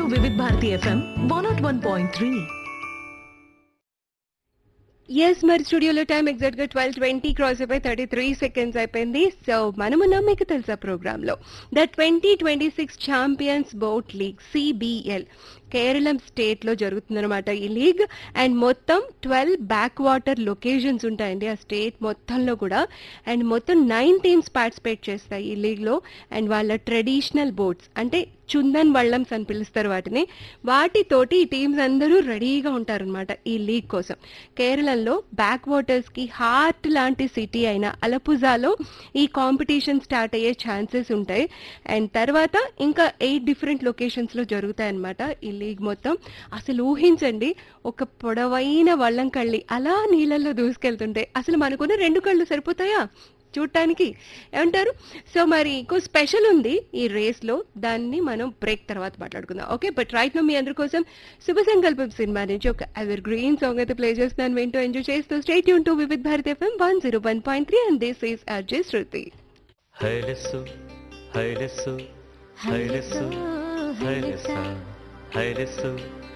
Vividh Bharati FM one nought one point three yes మరి స్టూడియోలో time exact గా ట్వెల్వ్ ట్వంటీ క్రాస్ అయిపోయి థర్టీ త్రీ సెకండ్స్ అయిపోయింది సో మనమున్నాం మీకు తెలుసా ప్రోగ్రామ్ లో the twenty twenty six champions boat league CBL Keralam state లో జరుగుతుందన్నమాట ఈ లీగ్ అండ్ మొత్తం ట్వెల్వ్ బ్యాక్ వాటర్ లొకేషన్స్ ఉంటాయండి ఆ స్టేట్ మొత్తంలో కూడా అండ్ మొత్తం నైన్ టీమ్స్ పార్టిసిపేట్ చేస్తాయి ఈ లీగ్ లో అండ్ వాళ్ళ ట్రెడిషనల్ బోట్స్ అంటే చుందన్ వళ్ళమ్స్ అని పిలుస్తారు వాటిని వాటితోటి ఈ టీమ్స్ అందరూ రెడీగా ఉంటారనమాట ఈ లీగ్ కోసం కేరళలో బ్యాక్ వాటర్స్ కి హార్ట్ లాంటి సిటీ అయిన అలపుజాలో ఈ కాంపిటీషన్ స్టార్ట్ అయ్యే ఛాన్సెస్ ఉంటాయి అండ్ తర్వాత ఇంకా ఎయిట్ డిఫరెంట్ లొకేషన్స్ లో జరుగుతాయి అనమాట ఈ లీగ్ మొత్తం అసలు ఊహించండి ఒక పొడవైన వల్లం కళ్ళి అలా నీళ్ళల్లో దూసుకెళ్తుంటే అసలు మనకున్న రెండు కళ్ళు సరిపోతాయా చూడటానికి ఏమంటారు సో మరి ఇంకో స్పెషల్ ఉంది ఈ రేస్ లో దాన్ని మనం బ్రేక్ తర్వాత మాట్లాడుకుందాం ఓకే బట్ రైట్ నో మీ అందరి కోసం శుభ సంకల్పం సినిమా నుంచి ఒక ఎవర్ గ్రీన్ సాంగ్ అయితే ప్లే చేస్తున్నాను వింటూ ఎంజాయ్ చేస్తూ స్టేట్ యూన్ to Vividh Bharat FM one zero one point three and this is RJ Shruti హైలెస్సు హైలెస్సు హైలెస్సు హైలెస్స హైలెస్సు